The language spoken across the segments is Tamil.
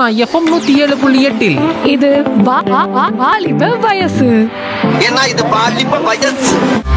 சோனா எஃப்எம் நூத்தி ஏழு புள்ளி எட்டில் இது வா- வா- வா- வாலிப வயசு ஏன்னா இது பாலிப்ப வயசு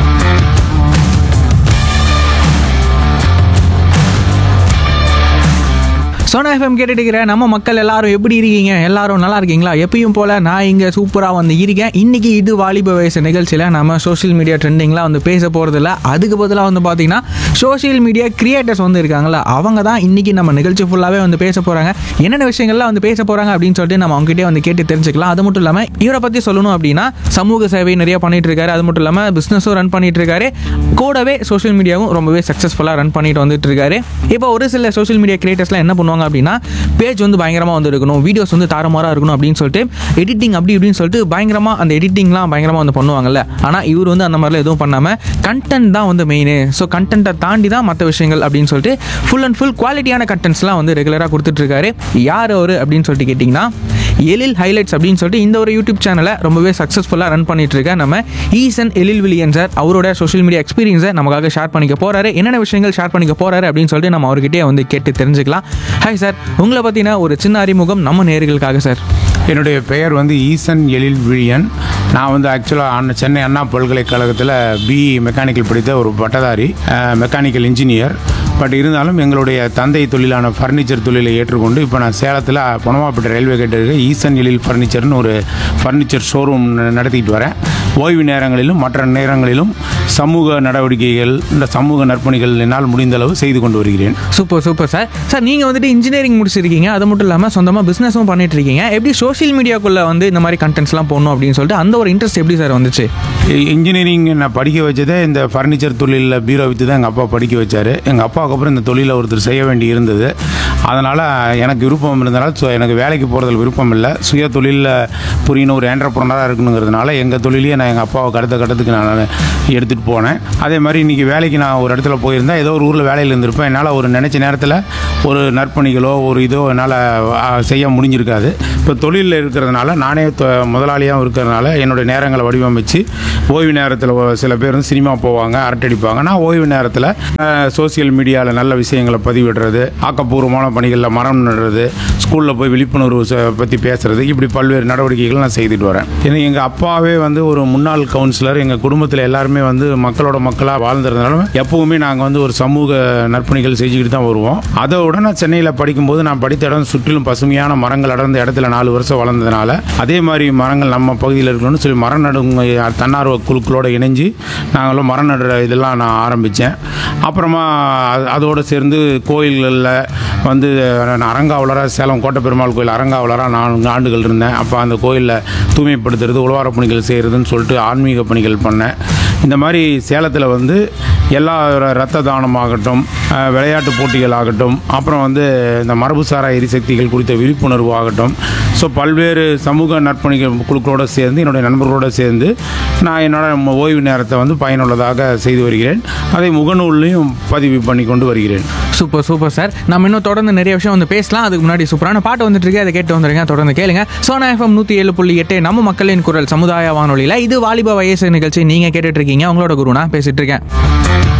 சோனா எஃப்எம் கேட்டுட்டு இருக்கிற நம்ம மக்கள் எல்லாரும் எப்படி இருக்கீங்க எல்லாரும் நல்லா இருக்கீங்களா எப்பயும் போல நான் இங்கே சூப்பராக வந்து இருக்கேன் இன்னைக்கு இது வாலிப வயசு நிகழ்ச்சியில் நம்ம சோஷியல் மீடியா ட்ரெண்டிங்லாம் வந்து பேச போகிறதில்ல அதுக்கு பதிலாக வந்து பார்த்தீங்கன்னா சோஷியல் மீடியா கிரியேட்டர்ஸ் வந்து இருக்காங்களா அவங்க தான் இன்னைக்கு நம்ம நிகழ்ச்சி ஃபுல்லாகவே வந்து பேச போகிறாங்க என்னென்ன விஷயங்கள்லாம் வந்து பேச போகிறாங்க அப்படின்னு சொல்லிட்டு நம்ம அவங்ககிட்டே வந்து கேட்டு தெரிஞ்சுக்கலாம் அது மட்டும் இல்லாமல் இவரை பற்றி சொல்லணும் அப்படின்னா சமூக சேவை நிறைய பண்ணிட்டு இருக்காரு அது மட்டும் இல்லாமல் பிஸ்னஸும் ரன் பண்ணிட்டு இருக்காரு கூடவே சோஷியல் மீடியாவும் ரொம்பவே சக்ஸஸ்ஃபுல்லாக ரன் பண்ணிட்டு வந்துட்டு இருக்காரு இப்போ ஒரு சில சோஷியல் மீடியா கிரியேட்டர்ஸ்லாம் என்ன பண்ணுவாங்க அப்படின்னா பேஜ் வந்து பயங்கரமாக வந்து இருக்கணும் வீடியோஸ் வந்து தாறுமாறாக இருக்கணும் அப்படின்னு சொல்லிட்டு எடிட்டிங் அப்படி இப்படின்னு சொல்லிட்டு பயங்கரமாக அந்த எடிட்டிங்லாம் பயங்கரமாக வந்து பண்ணுவாங்கல்ல ஆனால் இவர் வந்து அந்த மாதிரிலாம் எதுவும் பண்ணாமல் கண்டென்ட் தான் வந்து மெயின் ஸோ கண்டென்ட்டை தாண்டி தான் மற்ற விஷயங்கள் அப்படின்னு சொல்லிட்டு ஃபுல் அண்ட் ஃபுல் குவாலிட்டியான கண்டென்ட்ஸ்லாம் வந்து ரெகுலராக கொடுத்துட்ருக்காரு யார் அவர் அப்படின்னு சொல்லிட்டு கேட்டிங்கன்னா எழில் ஹைலைட்ஸ் அப்படின்னு சொல்லிட்டு இந்த ஒரு யூடியூப் சேனலை ரொம்பவே சக்ஸஸ்ஃபுல்லாக ரன் பண்ணிட்டு இருக்க நம்ம ஈசன் எழில் வில்லியன் சார் அவரோட சோஷியல் மீடியா எக்ஸ்பீரியன்ஸை நமக்காக ஷேர் பண்ணிக்க போறாரு என்னென்ன விஷயங்கள் ஷேர் பண்ணிக்க போறாரு அப்படின்னு சொல்லிட்டு நம்ம அவர்கிட்டயே வந்து கேட்டு தெரிஞ்சுக்கலாம் ஹாய் சார் உங்களை பற்றின ஒரு சின்ன அறிமுகம் நம்ம நேர்களுக்காக சார் என்னுடைய பெயர் வந்து ஈசன் எழில் விழியன் நான் வந்து ஆக்சுவலாக அண்ணா சென்னை அண்ணா பல்கலைக்கழகத்தில் பிஇ மெக்கானிக்கல் படித்த ஒரு பட்டதாரி மெக்கானிக்கல் இன்ஜினியர் பட் இருந்தாலும் எங்களுடைய தந்தை தொழிலான ஃபர்னிச்சர் தொழிலை ஏற்றுக்கொண்டு இப்போ நான் சேலத்தில் பொனமாப்பட்ட ரயில்வே கேட் இருக்க ஈசன் எழில் ஃபர்னிச்சர்னு ஒரு ஃபர்னிச்சர் ஷோரூம் நடத்திட்டு வரேன் ஓய்வு நேரங்களிலும் மற்ற நேரங்களிலும் சமூக நடவடிக்கைகள் இந்த சமூக நற்பணிகள் என்னால் முடிந்த அளவு செய்து கொண்டு வருகிறேன் சூப்பர் சூப்பர் சார் சார் நீங்கள் வந்துட்டு இன்ஜினியரிங் முடிச்சிருக்கீங்க அது மட்டும் இல்லாமல் சொந்தமாக பிஸ்னஸும் பண்ணிட்டு இருக்கீங்க எப்படி சோஷியல் மீடியாக்குள்ளே வந்து இந்த மாதிரி கண்டென்ட்ஸ்லாம் போடணும் அப்படின்னு சொல்லிட்டு அந்த ஒரு இன்ட்ரெஸ்ட் எப்படி சார் வந்துச்சு இன்ஜினியரிங் நான் படிக்க வச்சதே இந்த ஃபர்னிச்சர் தொழிலில் பீரோ விற்று தான் எங்கள் அப்பா படிக்க வச்சார் எங்கள் அப்பாவுக்கு அப்புறம் இந்த தொழிலை ஒருத்தர் செய்ய வேண்டி இருந்தது அதனால் எனக்கு விருப்பம் இருந்தனால ஸோ எனக்கு வேலைக்கு போகிறதுல விருப்பம் இல்லை சுய தொழிலில் புரியணும் ஒரு ஆண்டர்ப்ரனராக இருக்கணுங்கிறதுனால எங்கள் தொழிலையே நான் எங்கள் அப்பாவை அடுத்த கட்டத்துக்கு நான் எடுத்துகிட்டு போனேன் அதே மாதிரி இன்றைக்கி வேலைக்கு நான் ஒரு இடத்துல போயிருந்தேன் ஏதோ ஒரு ஊரில் வேலையில் இருந்திருப்பேன் என்னால் ஒரு நினச்ச நேரத்தில் ஒரு நற்பணிகளோ ஒரு இதோ என்னால் செய்ய முடிஞ்சிருக்காது இப்போ தொழிலில் இருக்கிறதுனால நானே தொ- முதலாளியாகவும் இருக்கிறதுனால என்னுடைய நேரங்களை வடிவமைச்சு ஓய்வு நேரத்தில் சில பேர் வந்து சினிமா போவாங்க அரட்டடிப்பாங்க நான் ஓய்வு நேரத்தில் சோசியல் மீடியாவில் நல்ல விஷயங்களை பதிவிடுறது ஆக்கப்பூர்வமான பணிகளில் மரம் நடுறது ஸ்கூலில் போய் விழிப்புணர்வு ச- பற்றி பேசுறது இப்படி பல்வேறு நடவடிக்கைகள் நான் செய்துட்டு வரேன் ஏன்னா எங்கள் அப்பாவே வந்து ஒரு முன்னாள் கவுன்சிலர் எங்கள் குடும்பத்தில் எல்லாருமே வந்து மக்களோட மக்களாக வாழ்ந்துருந்தனால எப்பவுமே நாங்கள் வந்து ஒரு சமூக நற்பணிகள் செஞ்சுக்கிட்டு தான் வருவோம் அதை விட நான் சென்னையில் படிக்கும்போது நான் படித்த இடம் சுற்றிலும் பசுமையான மரங்கள் அடர்ந்த இடத்துல நாலு வருஷம் வளர்ந்ததுனால அதே மாதிரி மரங்கள் நம்ம பகுதியில் இருக்கணும்னு சொல்லி மரம் நடும் தன்னார்வ குழுக்களோட இணைஞ்சு நாங்களும் மரம் நடுற இதெல்லாம் நான் ஆரம்பித்தேன் அப்புறமா அது- அதோடு சேர்ந்து கோயில்களில் வந்து நான் அரங்காவலராக சேலம் கோட்டை பெருமாள் கோயில் அரங்காவலராக நான்கு ஆண்டுகள் இருந்தேன் அப்போ அந்த கோயிலில் தூய்மைப்படுத்துறது உழவார பணிகள் செய்கிறதுன்னு சொல்லிட்டு ஆன்மீக பணிகள் பண்ணேன் இந்த மாதிரி சேலத்தில் வந்து எல்லா ர- ரத்த தானமாகட்டும் அஹ், விளையாட்டு போட்டிகள் ஆகட்டும் அப்புறம் வந்து இந்த மரபுசாரா எரிசக்திகள் குறித்த விழிப்புணர்வு ஆகட்டும் ஸோ பல்வேறு சமூக நற்பணிகள் குழுக்களோடு சேர்ந்து என்னுடைய நண்பர்களோடு சேர்ந்து நான் என்னோட ம- ஓய்வு நேரத்தை வந்து பயனுள்ளதாக செய்து வருகிறேன் அதை முகநூல்லையும் பதிவு பண்ணி கொண்டு வருகிறேன் சூப்பர் சூப்பர் சார் நம்ம இன்னும் தொடர்ந்து நிறைய விஷயம் வந்து பேசலாம் அதுக்கு முன்னாடி சூப்பரான பாட்டு வந்துட்டு இருக்கு அதை கேட்டு வந்துருங்க தொடர்ந்து கேளுங்க சோனா எஃப்எம் நூற்றி ஏழு புள்ளி எட்டு நம்ம மக்களின் குரல் சமுதாய வானொலியில் இது வாலிப வயசு நிகழ்ச்சி நீங்கள் கேட்டுட்டு இருக்கீங்க உங்களோட குரு நான் பேசிட்டு இருக்கேன்